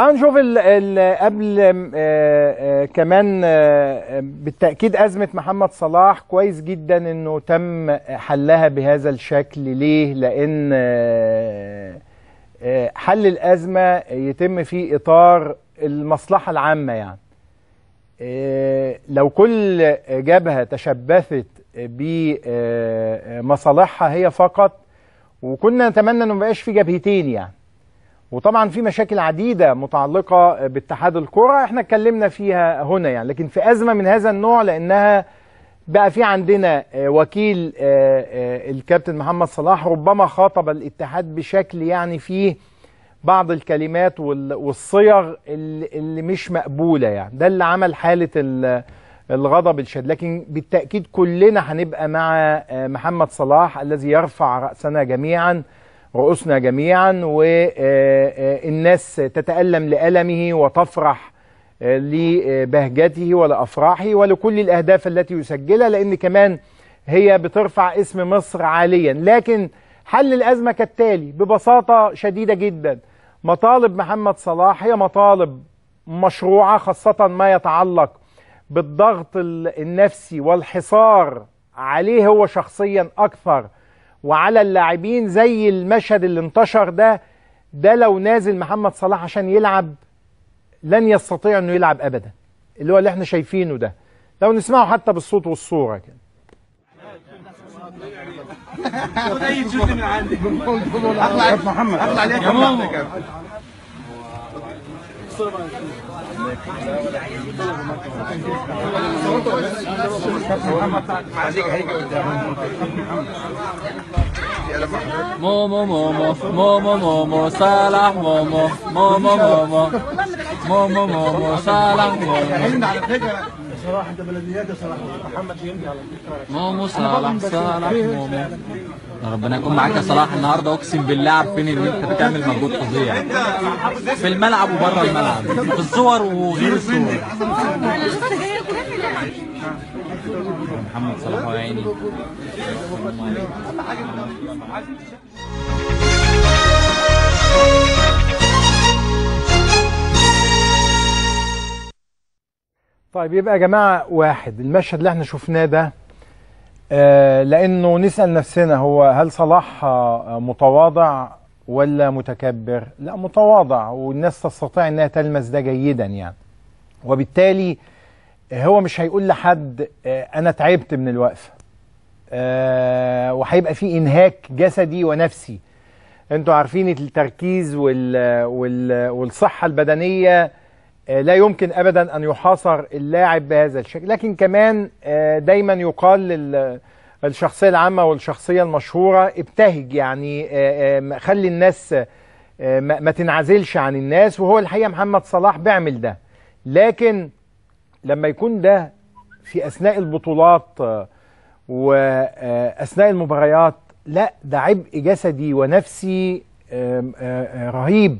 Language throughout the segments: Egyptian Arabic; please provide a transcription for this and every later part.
تعالوا نشوف ال ال قبل آه، آه، كمان آه، بالتأكيد أزمة محمد صلاح كويس جدا إنه تم حلها بهذا الشكل ليه؟ لأن آه، آه، حل الأزمة يتم في إطار المصلحة العامة يعني آه، لو كل جبهة تشبثت بمصالحها هي فقط وكنا نتمنى انه ما يبقاش في جبهتين يعني وطبعا في مشاكل عديده متعلقه باتحاد الكره احنا اتكلمنا فيها هنا يعني لكن في ازمه من هذا النوع لانها بقى في عندنا آه، وكيل آه، آه، الكابتن محمد صلاح ربما خاطب الاتحاد بشكل يعني فيه بعض الكلمات وال- والصيغ اللي اللي مش مقبوله يعني ده اللي عمل حاله ال- الغضب الشديد لكن بالتاكيد كلنا هنبقى مع آه، محمد صلاح الذي يرفع راسنا جميعا رؤوسنا جميعا والناس تتالم لالمه وتفرح آه، لبهجته ولافراحه ولكل الاهداف التي يسجلها لان كمان هي بترفع اسم مصر عاليا لكن حل الازمه كالتالي ببساطه شديده جدا مطالب محمد صلاح هي مطالب مشروعه خاصه ما يتعلق بالضغط ال- النفسي والحصار عليه هو شخصيا اكثر وعلى اللاعبين زي المشهد اللي انتشر ده ده لو نازل محمد صلاح عشان يلعب لن يستطيع انه يلعب ابدا اللي هو اللي احنا شايفينه ده لو نسمعه حتى بالصوت والصوره كده خد اي جزء من عندك اطلع محمد اطلع عليك يا ماما مومو مومو مومو مومو صالح مومو مومو مومو مومو مومو صالح مومو على فكره صراحه انت بلديات يا صراحه محمد يمضي على فكره مومو صالح صالح مومو ربنا يكون معاك يا صلاح النهارده اقسم بالله عارفين ان انت بتعمل مجهود فظيع في الملعب وبره الملعب في الصور وغير الصور محمد صلاح يا عيني طيب يبقى يا جماعه واحد المشهد اللي احنا شفناه ده آه لانه نسال نفسنا هو هل صلاح آه متواضع ولا متكبر؟ لا متواضع والناس تستطيع انها تلمس ده جيدا يعني وبالتالي آه، هو مش هيقول لحد آه انا تعبت من الوقفه آه وهيبقى في انهاك جسدي ونفسي انتوا عارفين التركيز وال وال والصحه البدنيه آه، لا يمكن ابدا ان يحاصر اللاعب بهذا الشكل لكن كمان آه، دايما يقال لل- الشخصيه العامه والشخصيه المشهوره ابتهج يعني آه، آه، خلي الناس آه، ما ما تنعزلش عن الناس وهو الحقيقه محمد صلاح بيعمل ده لكن لما يكون ده في اثناء البطولات آه، واثناء المباريات لا ده عبء جسدي ونفسي آم، آه، آه، رهيب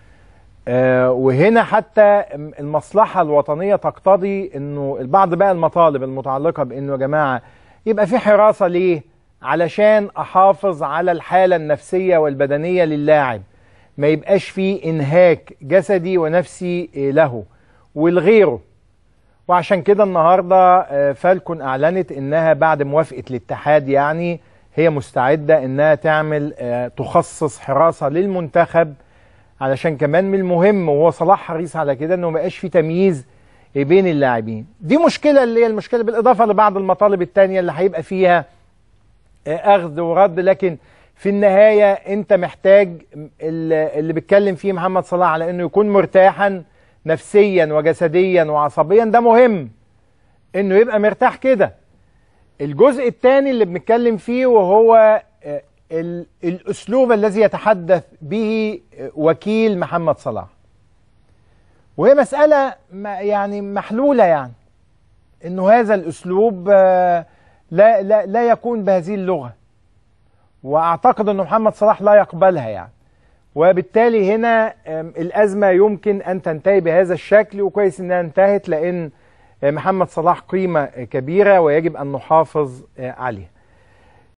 آه، وهنا حتى المصلحة الوطنية تقتضي انه البعض بقى المطالب المتعلقة بانه يا جماعة يبقى في حراسة ليه؟ علشان احافظ على الحالة النفسية والبدنية للاعب ما يبقاش فيه انهاك جسدي ونفسي آه، له ولغيره وعشان كده النهارده آه، فالكون اعلنت انها بعد موافقه الاتحاد يعني هي مستعده انها تعمل آه، تخصص حراسه للمنتخب علشان كمان من المهم وهو صلاح حريص على كده انه ما يبقاش في تمييز بين اللاعبين دي مشكله اللي هي المشكله بالاضافه لبعض المطالب التانية اللي هيبقى فيها آه، اخذ ورد لكن في النهايه انت محتاج ال- اللي بيتكلم فيه محمد صلاح على انه يكون مرتاحا نفسيا وجسديا وعصبيا ده مهم انه يبقى مرتاح كده الجزء الثاني اللي بنتكلم فيه وهو آه، ال- الاسلوب الذي يتحدث به آه، وكيل محمد صلاح وهي مسألة ما- يعني محلولة يعني انه هذا الاسلوب آه، لا لا لا يكون بهذه اللغة واعتقد انه محمد صلاح لا يقبلها يعني وبالتالي هنا آم، الأزمة يمكن أن تنتهي بهذا الشكل وكويس أنها انتهت لأن آه، محمد صلاح قيمة آه، كبيرة ويجب أن نحافظ آه، عليها